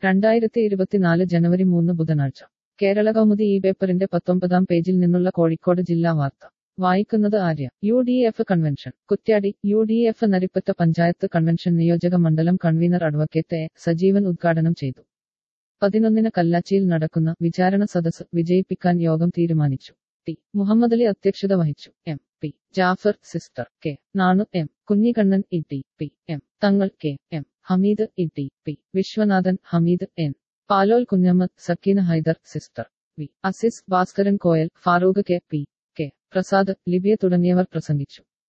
രണ്ടായിരത്തി ഇരുപത്തിനാല് ജനുവരി മൂന്ന് ബുധനാഴ്ച കേരള കൗമുദി ഈ പേപ്പറിന്റെ പത്തൊമ്പതാം പേജിൽ നിന്നുള്ള കോഴിക്കോട് ജില്ലാ വാർത്ത വായിക്കുന്നത് Arya U D F convention Kuttiadi U D F Naripatta panchayat convention നിയോജക മണ്ഡലം കൺവീനർ അഡ്വക്കേറ്റ് എ സജീവൻ ഉദ്ഘാടനം ചെയ്തു പതിനൊന്നിന് കല്ലാച്ചിയിൽ നടക്കുന്ന വിചാരണ സദസ് വിജയിപ്പിക്കാൻ യോഗം തീരുമാനിച്ചു ടി മുഹമ്മദലി അധ്യക്ഷത വഹിച്ചു M P Jafar sister K Nanu M Kunhikannan E T P M Thangal K M Hameed E T P Viswanathan Hameed N Palol Kunhammad Sakeena Haidar sister V Aziz Bhaskaran Koyal Farooq K P K Prasad Libiya തുടങ്ങിയവർ പ്രസംഗിച്ചു